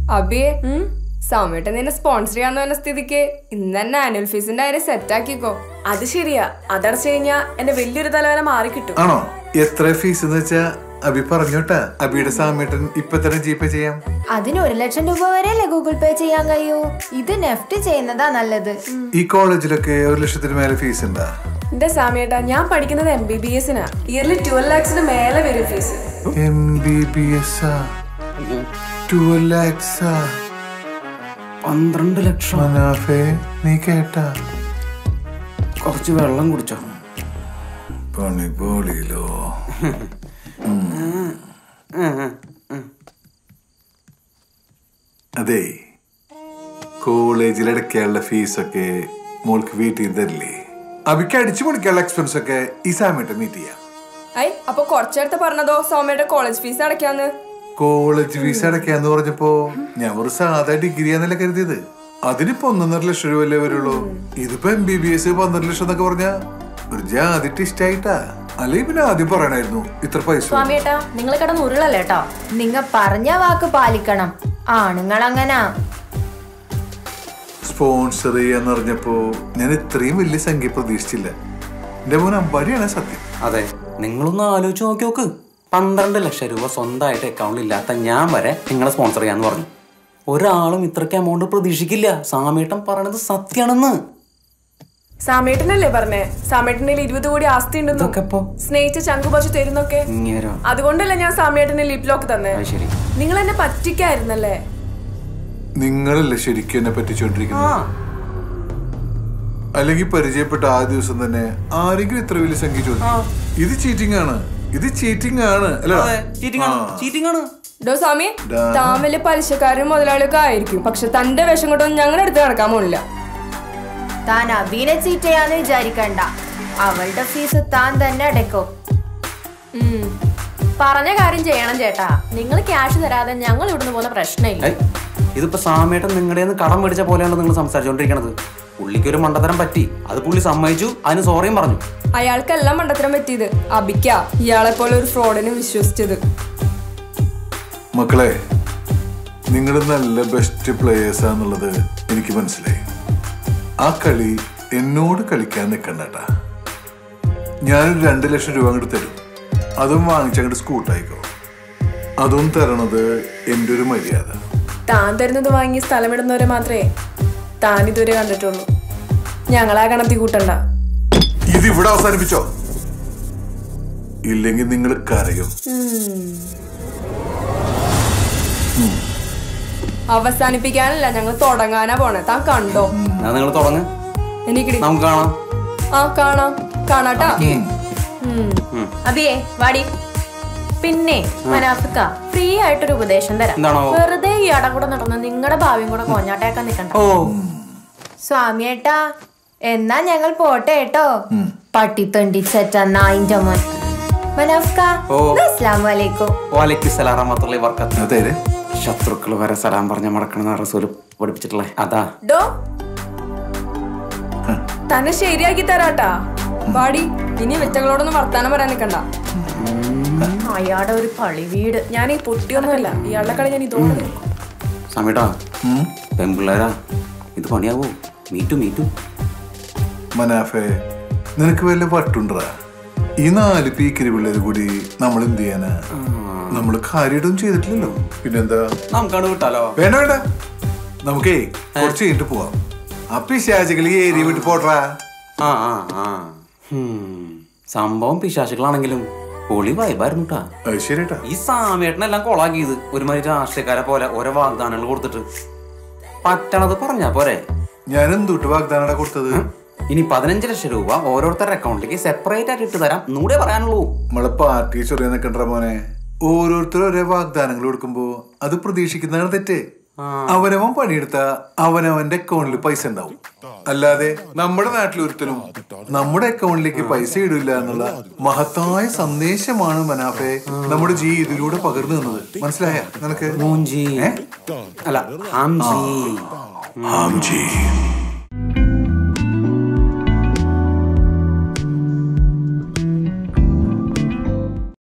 അബിയെ സമയത്ത് നിന്നെ സ്പോൺസർ ചെയ്യാന്ന് പറഞ്ഞ സ്ഥിതിക്ക് ഇന്ന് തന്നെ ആനുവൽ ഫീസിന്റെ കാര്യം സെറ്റ് ആക്കിക്കോ അത് ശരിയാ അതടച്ചു കഴിഞ്ഞാ എന്റെ വലിയൊരു തലവേന മാറിക്കിട്ടും ആണോ എത്ര ഫീസ് എന്ന് വെച്ചാ അബി പറഞ്ഞോട്ടാ അബിയുടെ സാമേട്ടൻ ഇപ്പൊ തന്നെ ജിപേ ചെയ്യാം അതിന് ഒരു ലക്ഷം രൂപ വരെയല്ലേ ഗൂഗിൾ പേ ചെയ്യാൻ കഴിയൂ ഇത് നെഫ്റ്റ് ചെയ്യുന്നതാ നല്ലത് ഈ കോളേജിലൊക്കെ ഒരു ലക്ഷത്തിന് മേലെ ഫീസ് ഉണ്ടാ എന്റെ സാമിയേട്ടാ ഞാൻ പഠിക്കുന്നത് എം ബി ബി എസിനാ ഇയർലി ട്വൽവ് ലാക്സിന് മേലെ വരും fees M B B S twelve lakhs പന്ത്രണ്ട് ലക്ഷം മനാഫേ നീ കേട്ടാ കുറച്ച് വെള്ളം കുടിച്ചോ പണി പോളിയിലോ അതെ കോളേജിലടക്കാനുള്ള ഫീസൊക്കെ മോൾക്ക് വീട്ടിൽ നിന്ന് തരില്ലേ അബിക്ക് അടിച്ചു പൊളിക്കാനുള്ള എക്സ്പെൻസ് ഒക്കെ ഈ സാമേട്ടൻ മീറ്റ് ചെയ്യാം ഐ അപ്പൊ കുറച്ചേരത്തെ പറഞ്ഞതോ സോമയുടെ കോളേജ് ഫീസ് അടയ്ക്കാന്ന് കോളേജ് ഫീസ് അടയ്ക്കാന്ന് പറഞ്ഞപ്പോ ഞാൻ ഒരു സാധാ ഡിഗ്രി ആന്നല്ലേ കരുതിയത് അതിനിപ്പോ ഒന്നൊന്നര ലക്ഷം രൂപ അല്ലേ വരുള്ളൂ ഇതിപ്പോ എം ബി ബി എസ് പന്ത്രണ്ട് ലക്ഷം എന്നൊക്കെ പറഞ്ഞ ഒരു ജാതി ടിസ്റ്റ് ആയിട്ടാ അല്ലെങ്കിൽ പിന്നെ ആദ്യം പറയണായിരുന്നു ഇത്ര പൈസ വേണം. സ്വാമിയേട്ടാ നിങ്ങൾ കിടന്ന് ഉരുളല്ലേ കേട്ടോ നിങ്ങ പറഞ്ഞ വാക്ക് പാലിക്കണം ആണുങ്ങൾ അങ്ങനാ സ്പോൺസർ ചെയ്യാന്ന് പറഞ്ഞപ്പോ ഞാൻ ഇത്രയും വലിയ സംഖ്യ പ്രതീക്ഷിച്ചില്ല എന്റെ മോൻ അമ്പാടിയാണ് സത്യം അതെ നിങ്ങളൊന്ന് ആലോചിച്ച് നോക്കി നോക്ക് പന്ത്രണ്ട് ലക്ഷം രൂപ സ്വന്തമായിട്ട് അക്കൗണ്ടിൽ ഇല്ലാത്ത ഞാൻ വരെ നിങ്ങളെ സ്പോൺസർ ചെയ്യാന്ന് പറഞ്ഞു ഒരാളും ഇത്രയ്ക്ക് എമൗണ്ട് പ്രതീക്ഷിക്കില്ല സാമേട്ടൻ പറയണത് സത്യാണെന്ന് സാമേട്ടനല്ലേ പറഞ്ഞേ സാമേട്ടനിൽ ഇരുപത് കോടി ആസ്തി ഉണ്ടെന്നും ഇതൊക്കെ ഇപ്പോ സ്നേഹിച്ച ചങ്കു പറിച്ച് തരുന്നൊക്കെ ഇങ്ങേരോ അതുകൊണ്ടല്ലേ ഞാൻ സാമേട്ടന് ലിപ് ലോക്ക് തന്നെ അത് ശരി നിങ്ങൾ എന്നെ പറ്റിക്കായിരുന്നല്ലേ നിങ്ങളല്ലേ ശരിക്കും എന്നെ പറ്റിച്ചോണ്ടിരിക്കുന്നത് അല്ലെങ്കിൽ പരിചയപ്പെട്ട ആ ദിവസം തന്നെ ആരെങ്കിലും ഇത്ര വലിയ സംഖ്യ ചോദിക്കും ഇത് ചീറ്റിംഗ് ആണ് ഇത് ചീറ്റിംഗ് ആണ് അല്ലേ ചീറ്റിംഗ് ആണ് ചീറ്റിംഗ് ആണ് ഡോ സ്വാമി താൻ വലിയ പലിശക്കാരും മുതലാളിയൊക്കെ ആയിരിക്കും പക്ഷെ തന്റെ വിഷം കൊണ്ടൊന്നും ഞങ്ങളുടെ അടുത്ത് നടക്കാൻ പോണില്ല താൻ അബീനെ ചീറ്റ് ചെയ്യാന്ന് വിചാരിക്കണ്ട അവളുടെ ഫീസ് താൻ തന്നെ അടയ്ക്കും പറഞ്ഞ കാര്യം ചെയ്യണം ചേട്ടാ നിങ്ങൾ ക്യാഷ് തരാതെ ഞങ്ങൾ ഇവിടുന്ന് പോകുന്ന പ്രശ്നമില്ല ഏയ്, ഇതിപ്പോ സാമേട്ടൻ നിങ്ങളുടെ കടം മേടിച്ച പോലെയാണ് നിങ്ങൾ സംസാരിച്ചുകൊണ്ടിരിക്കണത് പുള്ളിക്ക് ഒരു മണ്ടത്തരം പറ്റി അത് പുള്ളി സമ്മതിച്ചു അതിന് സോറിയും പറഞ്ഞു അയാൾക്കെല്ലാം മണ്ടത്തരം പറ്റിയത് അബിക്ക ഇയാളെ പോലെ ഒരു ഫ്രോഡിനെ വിശ്വസിച്ചത് മക്കളെ നിങ്ങൾ നല്ല ബെസ്റ്റ് പ്ലേയേഴ്സ് ആന്നുള്ളത് എനിക്ക് മനസ്സിലായി ആ കളി എന്നോട് കളിക്കാൻ നിൽക്കണ്ടട്ടാ ഞാനൊരു രണ്ട് ലക്ഷം രൂപ അങ്ങോട്ട് തരും അതും വാങ്ങിച്ചങ്ങോട്ട് സ്കൂട്ടായിക്കോ അതും തരണത് എൻ്റെ ഒരു മര്യാദ താൻ തരുന്നത് വാങ്ങി സ്ഥലമിടുന്നവരെ മാത്രമേ താൻ ഇതുവരെ കണ്ടിട്ടുള്ളൂ ഞങ്ങളാ കണത്തി കൂട്ടണ്ട ഇത് ഇവിടെ അവസാനിപ്പിച്ചോ ഇല്ലെങ്കിൽ നിങ്ങൾ കരയും അവസാനിപ്പിക്കാനല്ല ഞങ്ങൾ തുടങ്ങാനാ പോണേ താൻ കണ്ടോ എന്നാ നിങ്ങൾ തുടങ്ങ് എനിക്കിടി നമുക്ക് കാണാം ആ കാണാം കാണാട്ടാ അബിയേ വാടി പിന്നെ മനാഫിക്ക ഫ്രീ ആയിട്ടൊരു ഉപദേശം തരാം എന്താണോ? വെറുതെ ഈ അടം കൂടെ നടന്ന് നിങ്ങളുടെ ഭാവിയും കൂടെ കോഞ്ഞാട്ടേക്കാൻ നിൽക്കണ്ട ഓ സ്വാമിയേട്ടാ എന്നാ ഞങ്ങൾ പോട്ടെ കേട്ടോ പട്ടിത്തൊണ്ടി ചെറ്റ നായിന്റെ മോൻ മനാഫ്ക ഓ. അസ്ലാം വലൈക്കും വാലൈക്കും സലാം റഹ്മത്തുള്ളാഹി വർക്കത്ത് അതെ ശത്രുക്കൾ വരെ സലാം പറഞ്ഞ മടക്കണമെന്ന് റസൂല് പഠിപ്പിച്ചിട്ടുള്ളേ അതാ ഡോ തന്നെ ശരിയാക്കി തരാട്ടാ പാടി ഇനി വെറ്റകളോടൊന്നും വർത്താനം പറയാൻ നിൽക്കണ്ട അയാളുടെ ഒരു പളി വീട് ഞാൻ ഈ പൊട്ടിയൊന്നുമല്ല ഇയാളുടെ കളി ഞാൻ ഇതോടെ നിൽക്കും സമയട്ടാ പെൺപിള്ളേരാ ഇത് പണിയാവോ മീറ്റു മീറ്റു മനാഫെ നിനക്ക് വല്ല പട്ടുണ്ടറാ ഈ നാല് പീക്കിരി പിള്ളേര് കൂടി നമ്മൾ എന്ത് ചെയ്യാനാ നമ്മൾ കാര്യമായിട്ടൊന്നും ചെയ്തിട്ടില്ലല്ലോ പിന്നെന്താ നമുക്കാണ് വിട്ടാലോ വേണ്ട വേണ്ട നമുക്കേ കുറച്ച് കഴിഞ്ഞിട്ട് പോവാം അപ്പൊ ശാചകളി ഏരിയ വിട്ട് പോട്രാ ആ ആ ആ ഹും. സംഭവം പിശാചുക്കളാണെങ്കിലും പൊളി വൈബായിരുന്നു കേട്ടാ അത് ശരിട്ടാ ഈ സാമേട്ടനെല്ലാം കൊളാക്കിയത് ഒരുമാതിരി രാഷ്ട്രീയക്കാരെ പോലെ ഓരോ വാഗ്ദാനങ്ങൾ കൊടുത്തിട്ട് പറ്റണത് പറഞ്ഞാ പോരെ ഞാൻ എന്തുട്ട് വാഗ്ദാനടാ കൊടുത്തത് ഇനി പതിനഞ്ച് ലക്ഷം രൂപ ഓരോരുത്തരുടെ അക്കൗണ്ടിലേക്ക് സെപ്പറേറ്റ് ആയിട്ട് ഇട്ട് തരാം എന്നൂടെ പറയാനുള്ളൂ നമ്മളെ പാർട്ടി ചൊറിയ നിക്കണ്ട മോനെ ഓരോരുത്തരും ഒരേ വാഗ്ദാനങ്ങൾ കൊടുക്കുമ്പോ അത് പ്രതീക്ഷിക്കുന്നതാണ് തെറ്റ് അവനവൻ പണിയെടുത്ത അവനവന്റെ അക്കൗണ്ടിൽ പൈസ ഉണ്ടാവും അല്ലാതെ നമ്മുടെ നാട്ടിൽ ഒരുത്തനും നമ്മുടെ അക്കൗണ്ടിലേക്ക് പൈസ ഇടില്ല എന്നുള്ള മഹത്തായ സന്ദേശമാണ് മനാഫെ നമ്മുടെ ജീവിതത്തിലൂടെ പകർന്നു തന്നത് മനസ്സിലായ നിനക്ക് മൂഞ്ചി അല്ല ഹാംജി ഹാംജി